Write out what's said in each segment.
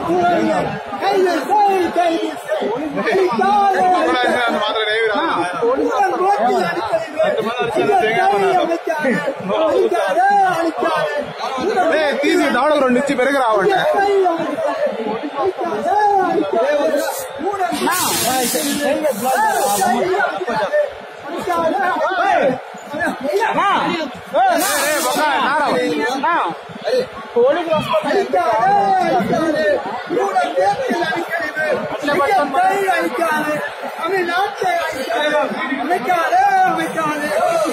ஊழலை கைது செய் கைது செய் அழிக்காதே அழிக்காதே அந்த மாத்திரை டிரைவர் ஊழல் நோக்கில் அடிக்கடி ஐயா அழிக்காதே அழிக்காதே ஊழல் తీసి దాడు రెండు ఇచ్చి పెరగరావండి தமிழ்நாட்டை அமைக்காதே அமைக்காதே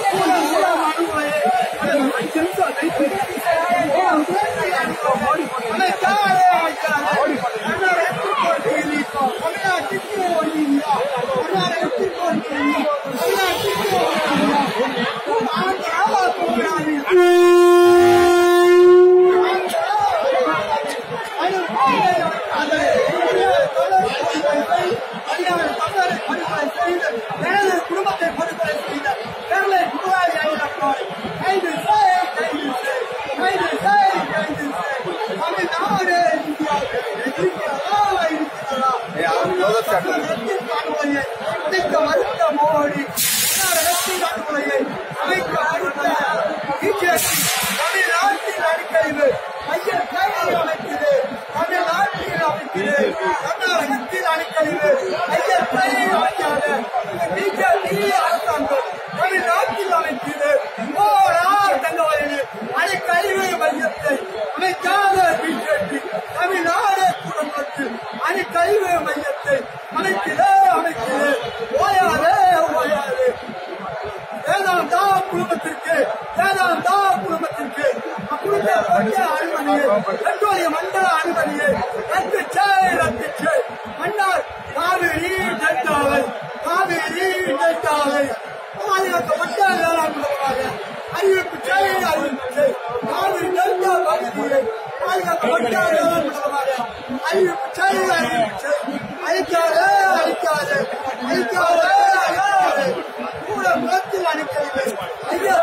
எனது குடும்பத்தை படுகொலை செய்த கேரளை குருவாரி ஐயப்பன் கைது செய் கைது செய் கைது செய் கைது செய் தமிழ்நாடு இந்தியாவில் இருக்கிறதா இருக்கிறதா ரத்தின் காணுவலையை அமைக்க மறுத்த மோடி ரத்தின் காணுவலையை அமைக்க மறுத்த பிஜேபி தமிழ்நாட்டில் அடிக்கழிவு ஐயர் கையில் அமைக்குது தமிழ்நாட்டில் அமைக்குது கர்நாடகத்தில் அடிக்கழிவு ஐயர் கையில் அமைக்காத பிஜேபி அரசாங்கம் தமிழ்நாட்டில் அமைக்குது போரார் தங்கவயலு அடிக்கழிவு மையத்தை அமைக்காத பிஜேபி தமிழ்நாடு குடும்பத்தில் அடிக்கழிவு மையத்தை அமைக்குது அமைக்குது ஓயாதே ஓயாதே வேதாந்தா குடும்பத்திற்கு வேதாந்தா குடும்பத்திற்கு அக்குடுத்த கொண்ட அனுமதியை பெட்ரோலிய மண்டல அனுமதியை ரத்து செய் ரத்து செய் மன்னார் காவிரி டெல்டாவை காவிரி டெல்டாவை பாதுகாக்கப்பட்ட வேளாண் குடும்பமாக அறிவிப்பு செய் அறிவிப்பு செய் காவிரி டெல்டா பகுதியை பாதுகாக்கப்பட்ட வேளாண் குடும்பமாக அறிவிப்பு செய் அறிவிப்பு செய் அழிக்காதே அழிக்காதே அழிக்காதே அழிக்காதே கூட முகத்தில் அணிக்கிறது ஐயா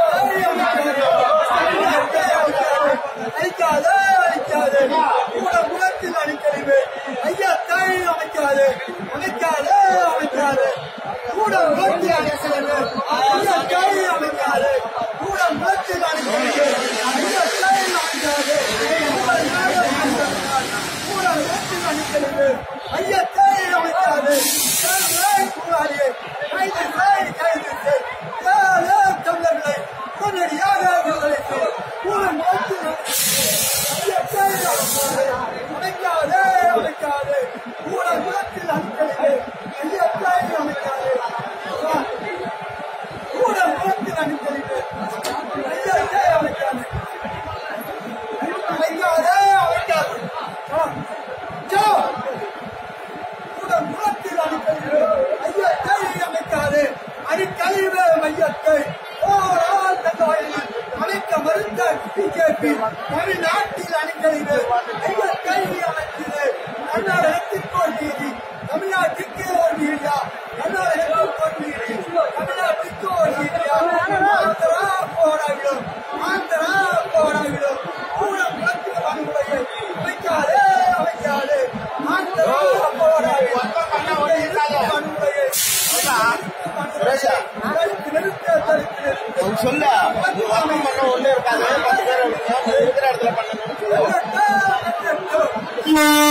அழிக்காதே அழிக்காதே கூட முகத்தில் அணிக்கிறது ஐயா தாய் அமைக்காதே அமைக்காதே அமைக்காதே கூட முகத்தில் அணிக்கிறது ஐயா தாய் அமைக்காதே கூட முகத்தில் அணிக்கிறது ஐயா தாய் அமைக்காதே கூட முகத்தில் அணிக்கிறது ஐயா தாய் அமைக்காதே கூடாதே கைது செய் கைது செய் ஏழு தமிழர்களை உடனடியாக விடுதலை செய் கூட முகத்தில் அமைக்காதே அமைக்காதே கூட முகத்தில் அணிக்கிறது ஐயா தாய் அமைக்காதே கூட முகத்தில் அணிக்கிறது ஐயா தாய் அமைக்காதே அமைக்காதே அமைக்காதே ஜோ கூட முகத்தில் அணிக்கிறது ஐயா தாய் அமைக்காதே அணிக்கழிவு மையத்தை போரால் தங்கவயலில் அமைக்க மறுத்த பிஜேபி தமிழ்நாட்டில் அணிக்கழிவு ஐயா கைவி அமைக்கிறது கர்நாடகத்திற்கு ஒரு நீதி தமிழ்நாட்டுக்கு ஒரு நீதியா கர்நாடகத்திற்கு ஒரு நீதி தமிழ்நாட்டுக்கு ஒரு நீதியா ஆந்திரா போராடிடும் ஆந்திரா போராடிடும் கூட முகத்தில் வன்முறையை அமைக்காதே அமைக்காதே ஆந்திரா போராடிடும் வன்முறையை தடுத்து நிறுத்த தடுத்து நிறுத்த சொல்ல ஒர்க் பண்ண ஒண்ணு இருக்காது பத்து பேர் இருக்கிற இடத்துல பண்ணணும்னு சொல்லு Yeah.